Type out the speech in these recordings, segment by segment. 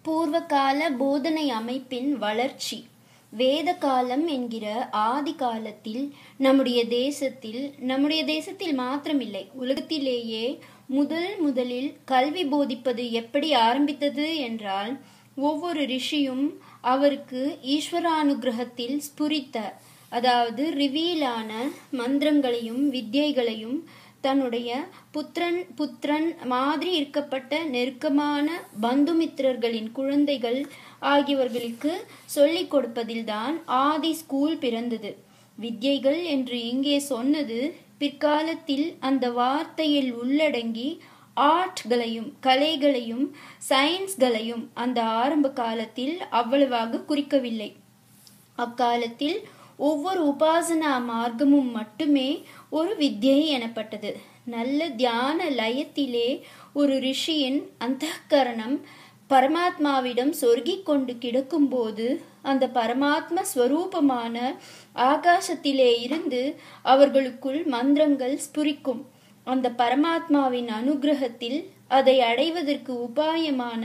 பூர்வகால போதனை அமைப்பின் வளர்ச்சி வேத காலம் என்கிற ஆதி காலத்தில் நம்முடைய தேசத்தில் நம்முடைய தேசத்தில் மாத்திரமில்லை உலகத்திலேயே முதல் முதலில் கல்வி போதிப்பது எப்படி ஆரம்பித்தது என்றால் ஒவ்வொரு ரிஷியும் அவருக்கு ஈஸ்வரானுகிரகத்தில் ஸ்புரித்த அதாவது ரிவீலான மந்திரங்களையும் வித்யைகளையும் தன்னுடைய புத்திரன் புத்திரன் மாதிரி இருக்கப்பட்ட நெருக்கமான பந்துமித்திரர்களின் குழந்தைகள் ஆகியவர்களுக்கு சொல்லிக் கொடுப்பதில்தான் ஆதி ஸ்கூல் பிறந்தது வித்யைகள் என்று இங்கே சொன்னது பிற்காலத்தில் அந்த வார்த்தையில் உள்ளடங்கி ஆர்ட்களையும் கலைகளையும் சயின்ஸ்களையும் அந்த ஆரம்ப காலத்தில் அவ்வளவாக குறிக்கவில்லை அக்காலத்தில் ஒவ்வொரு உபாசனா மார்க்கமும் மட்டுமே ஒரு வித்யை எனப்பட்டது நல்ல தியான லயத்திலே ஒரு ரிஷியின் அந்தகரணம் பரமாத்மாவிடம் சொருகிக் கொண்டு கிடக்கும்போது அந்த பரமாத்ம ஸ்வரூபமான ஆகாசத்திலே இருந்து அவர்களுக்குள் மந்திரங்கள் ஸ்புரிக்கும் அந்த பரமாத்மாவின் அனுகிரகத்தில் அதை அடைவதற்கு உபாயமான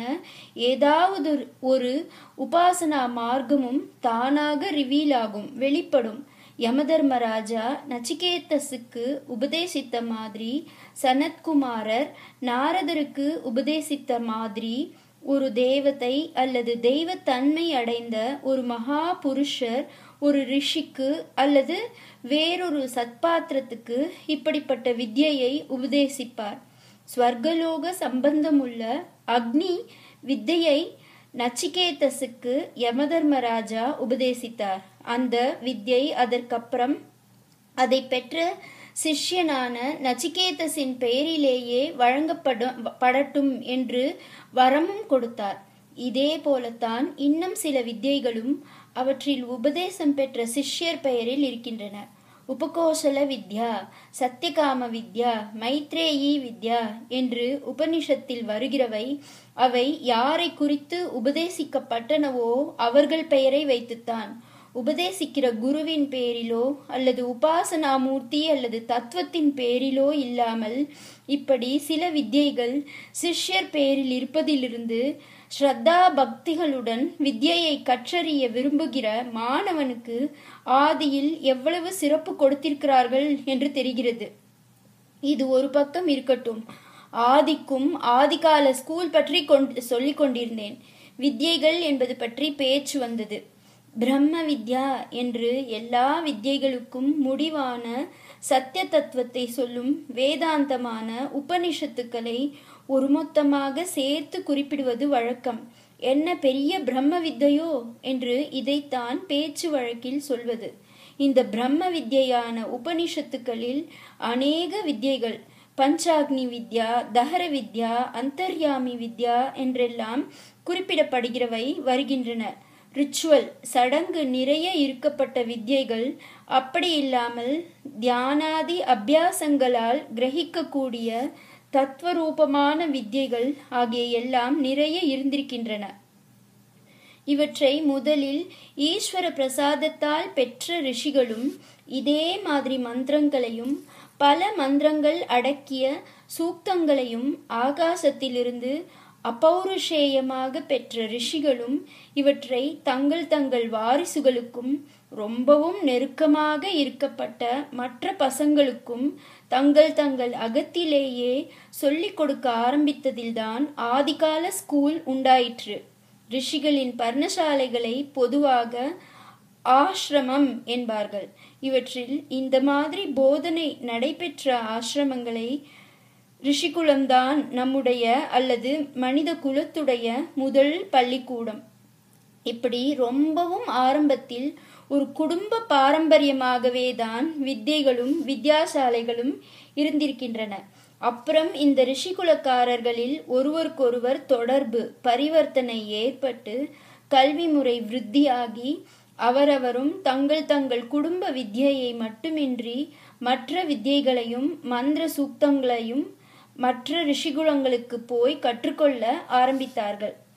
ஏதாவது ஒரு உபாசனா மார்க்கமும் தானாக ரிவீல் ஆகும் வெளிப்படும் யமதர்மராஜா நச்சிகேதஸுக்கு உபதேசித்த மாதிரி சனத்குமாரர் நாரதருக்கு உபதேசித்த மாதிரி ஒரு தேவதை அல்லது தெய்வத்தன்மை அடைந்த ஒரு மகா புருஷர் ஒரு ரிஷிக்கு அல்லது வேறொரு சத்பாத்திரத்துக்கு இப்படிப்பட்ட வித்யையை உபதேசிப்பார் ஸ்வர்கலோக சம்பந்தமுள்ள அக்னி வித்தையை நச்சிகேதஸுக்கு யமதர்மராஜா உபதேசித்தார் அந்த வித்யை அதற்கப்புறம் அதை பெற்ற சிஷ்யனான நச்சிகேதஸின் பெயரிலேயே வழங்கப்படும் படட்டும் என்று வரமும் கொடுத்தார் இதே போலத்தான் இன்னும் சில வித்யைகளும் அவற்றில் உபதேசம் பெற்ற சிஷ்யர் பெயரில் இருக்கின்றன உபகோசல வித்யா சத்தியகாம வித்யா மைத்ரேயி வித்யா என்று உபனிஷத்தில் வருகிறவை அவை யாரை குறித்து உபதேசிக்கப்பட்டனவோ அவர்கள் பெயரை வைத்துத்தான் உபதேசிக்கிற குருவின் பேரிலோ அல்லது உபாசனா மூர்த்தி அல்லது தத்துவத்தின் பேரிலோ இல்லாமல் இப்படி சில வித்யைகள் சிஷ்யர் பேரில் இருப்பதிலிருந்து ஸ்ரத்தா பக்திகளுடன் வித்யையை கற்றறிய விரும்புகிற மாணவனுக்கு ஆதியில் எவ்வளவு சிறப்பு கொடுத்திருக்கிறார்கள் என்று தெரிகிறது இது ஒரு பக்கம் இருக்கட்டும் ஆதிக்கும் ஆதிகால ஸ்கூல் பற்றி கொண்டு சொல்லிக் கொண்டிருந்தேன் வித்யைகள் என்பது பற்றி பேச்சு வந்தது பிரம்ம வித்யா என்று எல்லா வித்யைகளுக்கும் முடிவான சத்திய தத்துவத்தை சொல்லும் வேதாந்தமான உபனிஷத்துக்களை ஒருமொத்தமாக சேர்த்து குறிப்பிடுவது வழக்கம் என்ன பெரிய பிரம்ம வித்தையோ என்று இதைத்தான் பேச்சு வழக்கில் சொல்வது இந்த பிரம்ம வித்யான உபனிஷத்துக்களில் அநேக வித்யைகள் பஞ்சாக்னி வித்யா தஹர வித்யா அந்தர்யாமி வித்யா என்றெல்லாம் குறிப்பிடப்படுகிறவை வருகின்றன ரிச்சுவல் சடங்கு நிறைய இருக்கப்பட்ட வித்யைகள் அப்படி இல்லாமல் தியானாதி அபியாசங்களால் கிரகிக்கக்கூடிய தத்துவரூபமான வித்யைகள் ஆகிய எல்லாம் நிறைய இருந்திருக்கின்றன இவற்றை முதலில் ஈஸ்வர பிரசாதத்தால் பெற்ற ரிஷிகளும் இதே மாதிரி மந்திரங்களையும் பல மந்திரங்கள் அடக்கிய சூக்தங்களையும் ஆகாசத்திலிருந்து அப்பௌருஷேயமாக பெற்ற ரிஷிகளும் இவற்றை தங்கள் தங்கள் வாரிசுகளுக்கும் ரொம்பவும் நெருக்கமாக இருக்கப்பட்ட மற்ற பசங்களுக்கும் தங்கள் தங்கள் அகத்திலேயே சொல்லிக் கொடுக்க ஆரம்பித்ததில்தான் ஆதிகால ஸ்கூல் உண்டாயிற்று ரிஷிகளின் பர்ணசாலைகளை பொதுவாக ஆசிரமம் என்பார்கள் இவற்றில் இந்த மாதிரி போதனை நடைபெற்ற ஆசிரமங்களை ரிஷிகுலம்தான் நம்முடைய அல்லது மனித குலத்துடைய முதல் பள்ளிக்கூடம் இப்படி ரொம்பவும் ஆரம்பத்தில் ஒரு குடும்ப பாரம்பரியமாகவே தான் வித்தைகளும் வித்யாசாலைகளும் இருந்திருக்கின்றன அப்புறம் இந்த ரிஷிகுலக்காரர்களில் ஒருவருக்கொருவர் தொடர்பு பரிவர்த்தனை ஏற்பட்டு கல்வி முறை விருத்தியாகி அவரவரும் தங்கள் தங்கள் குடும்ப வித்யையை மட்டுமின்றி மற்ற வித்யைகளையும் மந்திர சூக்தங்களையும் மற்ற ரிஷிகுலங்களுக்கு போய் கற்றுக்கொள்ள ஆரம்பித்தார்கள்